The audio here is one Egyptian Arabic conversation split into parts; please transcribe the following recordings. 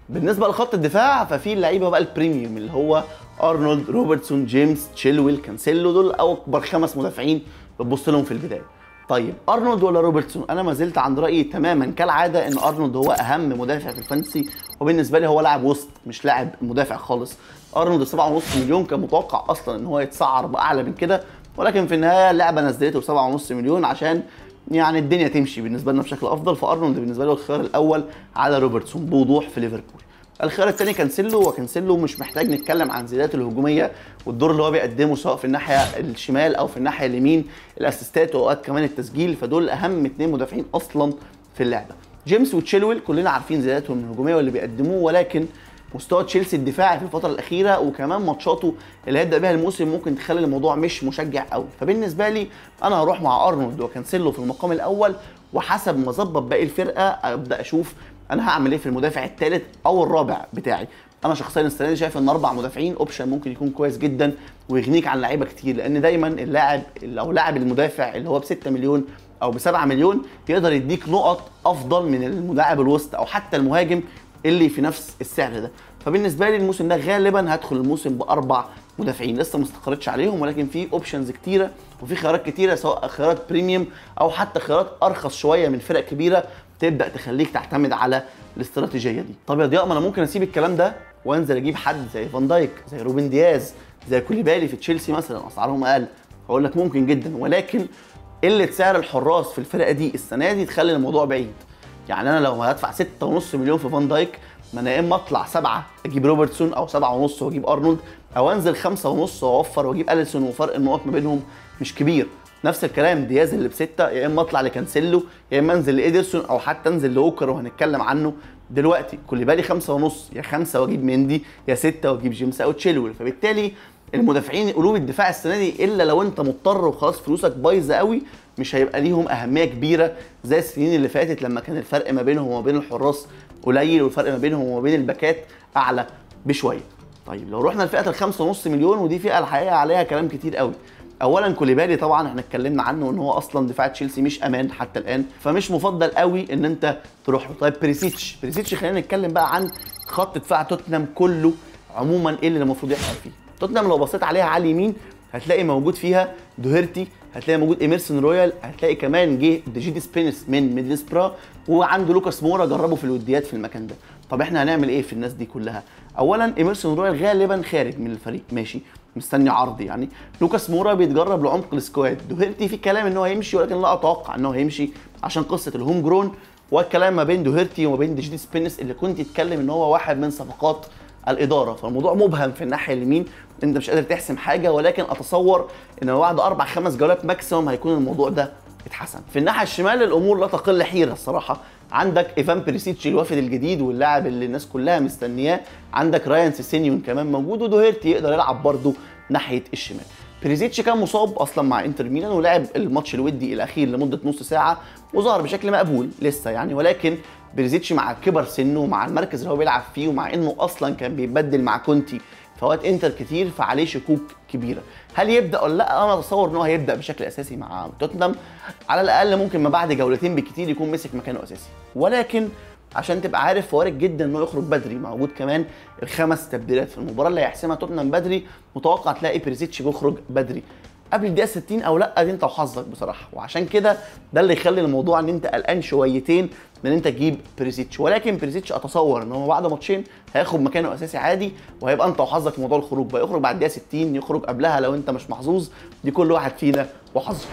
بالنسبه لخط الدفاع ففي اللعيبه بقى البريميوم اللي هو ارنولد روبرتسون جيمس تشيلويل كانسيلو دول اكبر خمس مدافعين بتبص لهم في البدايه طيب ارنولد ولا روبرتسون انا ما زلت عند رايي تماما كالعاده ان ارنولد هو اهم مدافع في الفانتسي وبالنسبه لي هو لاعب وسط مش لاعب مدافع خالص ارنولد 7.5 مليون كان متوقع اصلا ان هو يتسعر باعلى من كده ولكن في النهايه اللعبه نزلته ب 7.5 مليون عشان يعني الدنيا تمشي بالنسبه لنا بشكل افضل فارنولد بالنسبه له الخيار الاول على روبرتسون بوضوح في ليفربول الخيار الثاني كانسيلو وكانسيلو مش محتاج نتكلم عن زياداته الهجوميه والدور اللي هو بيقدمه سواء في الناحيه الشمال او في الناحيه اليمين الاسيستات واوقات كمان التسجيل فدول اهم اثنين مدافعين اصلا في اللعبه جيمس وتشيلويل كلنا عارفين زياداتهم الهجوميه واللي بيقدموه ولكن مستوى تشيلسي الدفاعي في الفتره الاخيره وكمان ماتشاته اللي هيبدا بيها الموسم ممكن تخلي الموضوع مش مشجع قوي فبالنسبه لي انا هروح مع ارنولد وكانسيلو في المقام الاول وحسب ما اظبط باقي الفرقه ابدا اشوف انا هعمل ايه في المدافع الثالث او الرابع بتاعي انا شخصيا السنه دي شايف ان اربع مدافعين اوبشن ممكن يكون كويس جدا ويغنيك عن لعيبه كتير لان دايما اللاعب او لاعب المدافع اللي هو ب 6 مليون او ب 7 مليون يقدر يديك نقط افضل من اللاعب الوسط او حتى المهاجم اللي في نفس السعر ده فبالنسبه لي الموسم ده غالبا هدخل الموسم باربع مدافعين لسه ما استقرتش عليهم ولكن في اوبشنز كتيره وفي خيارات كتيره سواء خيارات بريميوم او حتى خيارات ارخص شويه من فرق كبيره تبدا تخليك تعتمد على الاستراتيجيه دي طب يا ضياء ما انا ممكن اسيب الكلام ده وانزل اجيب حد زي فان دايك زي روبن دياز زي كوليبالي في تشيلسي مثلا اسعارهم اقل هقول لك ممكن جدا ولكن قله سعر الحراس في الفرقه دي السنه دي تخلي الموضوع بعيد يعني انا لو هدفع 6.5 مليون في فان دايك ما انا يا اما اطلع سبعه اجيب روبرتسون او سبعه ونص واجيب ارنولد او انزل خمسه ونص واوفر واجيب اليسون وفرق النقط ما بينهم مش كبير نفس الكلام دياز اللي بسته يا اما اطلع لكانسيلو يا اما انزل لايدرسون او حتى انزل لاوكر وهنتكلم عنه دلوقتي كل بالي خمسه ونص يا خمسه واجيب مندي يا سته واجيب جيمس او تشيلويل فبالتالي المدافعين قلوب الدفاع السنه دي الا لو انت مضطر وخلاص فلوسك بايظه قوي مش هيبقى ليهم اهميه كبيره زي السنين اللي فاتت لما كان الفرق ما بينهم وما بين الحراس قليل والفرق ما بينهم وما بين الباكات اعلى بشويه طيب لو رحنا لفئه الخمسة ونص مليون ودي فئه الحقيقه عليها كلام كتير قوي اولا كوليبالي طبعا احنا اتكلمنا عنه ان هو اصلا دفاع تشيلسي مش امان حتى الان فمش مفضل قوي ان انت تروح له طيب بريسيتش بريسيتش خلينا نتكلم بقى عن خط دفاع توتنهام كله عموما ايه اللي المفروض يحصل فيه توتنهام لو بصيت عليها على اليمين هتلاقي موجود فيها دوهيرتي هتلاقي موجود ايميرسون رويال هتلاقي كمان جه ديجيدي سبينس من ميدلسبرا وعنده لوكاس مورا جربه في الوديات في المكان ده طب احنا هنعمل ايه في الناس دي كلها اولا ايميرسون رويال غالبا خارج من الفريق ماشي مستني عرض يعني لوكاس مورا بيتجرب لعمق السكواد دوهيرتي في كلام ان هو هيمشي ولكن لا اتوقع ان هو هيمشي عشان قصه الهوم جرون والكلام ما بين دوهيرتي وما بين ديجيدي سبينس اللي كنت تتكلم ان هو واحد من صفقات الاداره فالموضوع مبهم في الناحيه اليمين انت مش قادر تحسم حاجه ولكن اتصور ان بعد اربع خمس جولات ماكسيموم هيكون الموضوع ده اتحسن في الناحيه الشمال الامور لا تقل حيره الصراحه عندك ايفان بريسيتش الوافد الجديد واللاعب اللي الناس كلها مستنياه عندك رايان سيسينيون كمان موجود ودوهيرتي يقدر يلعب برده ناحيه الشمال بريزيتش كان مصاب اصلا مع انتر ميلان ولعب الماتش الودي الاخير لمده نص ساعه وظهر بشكل مقبول لسه يعني ولكن بريزيتش مع كبر سنه ومع المركز اللي هو بيلعب فيه ومع انه اصلا كان بيتبدل مع كونتي في اوقات انتر كتير فعليه شكوك كبيره هل يبدا ولا لا انا اتصور ان هو هيبدا بشكل اساسي مع توتنهام على الاقل ممكن ما بعد جولتين بالكتير يكون مسك مكانه اساسي ولكن عشان تبقى عارف وارد جدا انه يخرج بدري موجود كمان الخمس تبديلات في المباراه اللي هيحسمها توتنهام بدري متوقع تلاقي بريزيتش بيخرج بدري قبل الدقيقه 60 او لا دي انت وحظك بصراحه وعشان كده ده اللي يخلي الموضوع ان انت قلقان شويتين من ان انت تجيب بريزيتش ولكن بريزيتش اتصور ان هو بعد ماتشين هياخد مكانه اساسي عادي وهيبقى انت وحظك في موضوع الخروج بقى يخرج بعد الدقيقه 60 يخرج قبلها لو انت مش محظوظ دي كل واحد فينا وحظه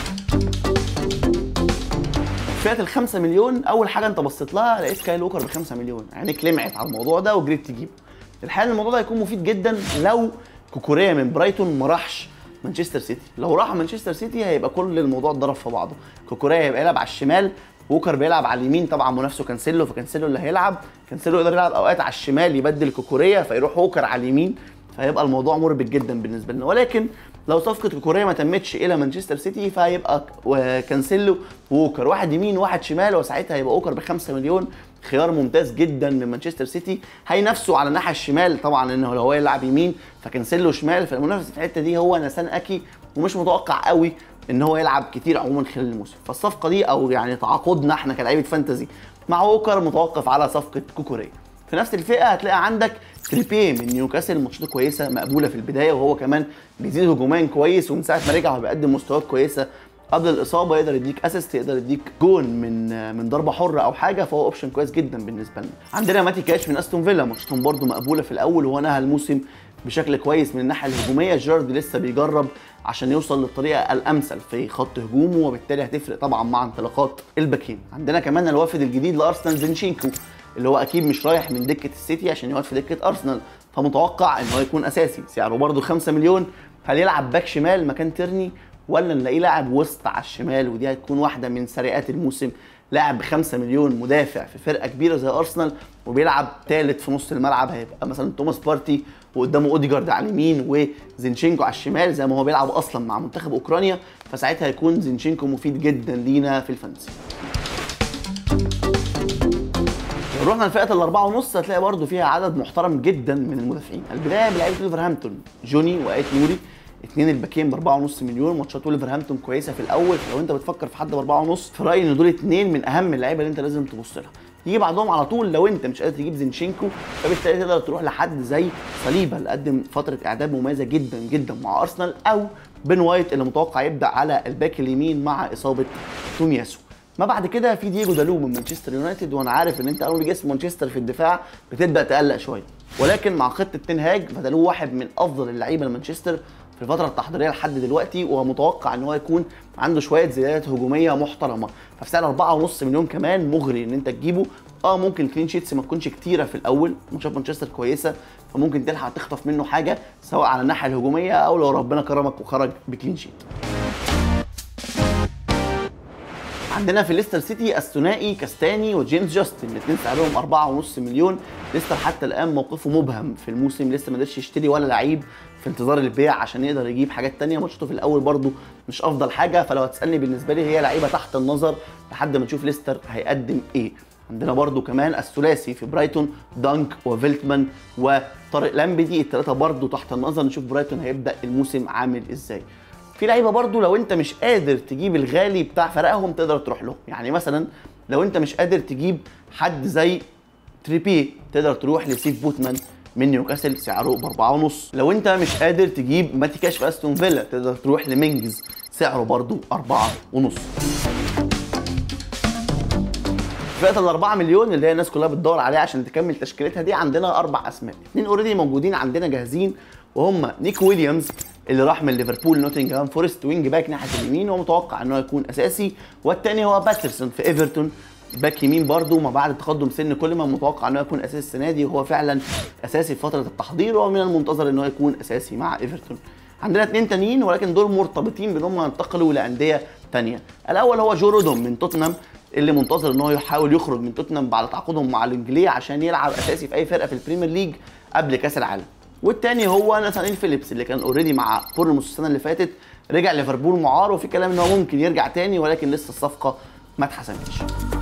فئه ال 5 مليون اول حاجه انت بصيت لها لقيت كايل ووكر ب 5 مليون عينيك لمعت على الموضوع ده وجريت تجيبه الحقيقه الموضوع ده هيكون مفيد جدا لو كوكوريا من برايتون ما راحش مانشستر سيتي لو راح مانشستر سيتي هيبقى كل الموضوع اتضرب في بعضه كوكوريا هيبقى يلعب على الشمال ووكر بيلعب على اليمين طبعا منافسه كانسيلو فكانسيلو اللي هيلعب كانسيلو يقدر يلعب اوقات على الشمال يبدل كوكوريا فيروح ووكر على اليمين فهيبقى الموضوع مربك جدا بالنسبه لنا ولكن لو صفقه كوكوريا ما تمتش الى مانشستر سيتي فهيبقى كانسيلو ووكر واحد يمين واحد شمال وساعتها هيبقى ووكر ب 5 مليون خيار ممتاز جدا من مانشستر سيتي هينافسوا على الناحيه الشمال طبعا لانه لو هو يلعب يمين فكانسيلو شمال فالمنافس في الحته دي هو نسان اكي ومش متوقع قوي ان هو يلعب كتير عموما خلال الموسم فالصفقه دي او يعني تعاقدنا احنا كلاعيبه فانتزي مع ووكر متوقف على صفقه كوكوريا في نفس الفئه هتلاقي عندك تريبيه من نيوكاسل ماتشاته كويسه مقبوله في البدايه وهو كمان بيزيد هجوميا كويس ومن ساعه ما رجع هو بيقدم مستويات كويسه قبل الاصابه يقدر يديك اسيست يقدر يديك جون من من ضربه حره او حاجه فهو اوبشن كويس جدا بالنسبه لنا عندنا ماتي كاش من استون فيلا ماتشاتهم برده مقبوله في الاول وهو نهى الموسم بشكل كويس من الناحيه الهجوميه جيرارد لسه بيجرب عشان يوصل للطريقه الامثل في خط هجومه وبالتالي هتفرق طبعا مع انطلاقات الباكين عندنا كمان الوافد الجديد لارسنال زينشينكو اللي هو اكيد مش رايح من دكه السيتي عشان يقعد في دكه ارسنال فمتوقع ان هو يكون اساسي سعره برده 5 مليون هل يلعب باك شمال مكان تيرني ولا نلاقيه لاعب وسط على الشمال ودي هتكون واحده من سرقات الموسم لاعب ب 5 مليون مدافع في فرقه كبيره زي ارسنال وبيلعب ثالث في نص الملعب هيبقى مثلا توماس بارتي وقدامه اوديجارد على اليمين وزينشينكو على الشمال زي ما هو بيلعب اصلا مع منتخب اوكرانيا فساعتها هيكون زينشينكو مفيد جدا لينا في الفانتسي لو رحنا لفئه الأربعة ونص هتلاقي برده فيها عدد محترم جدا من المدافعين البدايه بلعيبه ولفرهامبتون جوني وايت نوري اثنين الباكين ب 4.5 مليون ماتشات ولفرهامبتون كويسه في الاول فلو انت بتفكر في حد ب 4.5 في رايي ان دول اثنين من اهم اللعيبه اللي انت لازم تبص لها يجي بعدهم على طول لو انت مش قادر تجيب زينشينكو فبالتالي تقدر تروح لحد زي صليبه اللي قدم فتره اعداد مميزه جدا جدا مع ارسنال او بن وايت اللي متوقع يبدا على الباك اليمين مع اصابه تومياسو ما بعد كده في دييجو دالو من مانشستر يونايتد وانا عارف ان انت اول ما بيجي اسم مانشستر في الدفاع بتبدا تقلق شويه ولكن مع خطه تنهاج فدالو واحد من افضل اللعيبه لمانشستر في الفتره التحضيريه لحد دلوقتي ومتوقع ان هو يكون عنده شويه زيادات هجوميه محترمه ففي سعر 4.5 مليون كمان مغري ان انت تجيبه اه ممكن الكلين شيتس ما تكونش كتيره في الاول ماتشات مانشستر كويسه فممكن تلحق تخطف منه حاجه سواء على الناحيه الهجوميه او لو ربنا كرمك وخرج بكلين شيت عندنا في ليستر سيتي الثنائي كاستاني وجيمس جاستن الاثنين سعرهم 4.5 مليون ليستر حتى الان موقفه مبهم في الموسم لسه ما قدرش يشتري ولا لعيب في انتظار البيع عشان يقدر يجيب حاجات تانية ماتشاته في الاول برده مش افضل حاجه فلو هتسالني بالنسبه لي هي لعيبه تحت النظر لحد ما نشوف ليستر هيقدم ايه عندنا برده كمان الثلاثي في برايتون دانك وفيلتمان وطارق لامبدي الثلاثه برده تحت النظر نشوف برايتون هيبدا الموسم عامل ازاي في لعيبه برضو لو انت مش قادر تجيب الغالي بتاع فرقهم تقدر تروح له يعني مثلا لو انت مش قادر تجيب حد زي تريبي تقدر تروح لسيف بوتمان من نيوكاسل سعره بأربعة ونص لو انت مش قادر تجيب ماتي كاش في استون فيلا تقدر تروح لمينجز سعره برضو أربعة ونص فئه ال 4 مليون اللي هي الناس كلها بتدور عليها عشان تكمل تشكيلتها دي عندنا اربع اسماء اثنين اوريدي موجودين عندنا جاهزين وهم نيك ويليامز اللي راح من ليفربول نوتنجهام فورست وينج باك ناحيه اليمين ومتوقع ان هو يكون اساسي والثاني هو باترسون في ايفرتون باك يمين برده ما بعد تقدم سن كل ما متوقع ان هو يكون اساسي السنه دي وهو فعلا اساسي في فتره التحضير ومن المنتظر ان هو يكون اساسي مع ايفرتون عندنا اثنين تانيين ولكن دول مرتبطين بانهم ينتقلوا لانديه ثانيه الاول هو جو رودون من توتنهام اللي منتظر ان هو يحاول يخرج من توتنهام بعد تعاقدهم مع الانجليه عشان يلعب اساسي في اي فرقه في البريمير ليج قبل كاس العالم والتاني هو ناثانيل فيليبس اللي كان اوريدي مع بورنموث السنه اللي فاتت رجع ليفربول معار وفي كلام ان هو ممكن يرجع تاني ولكن لسه الصفقه ما اتحسمتش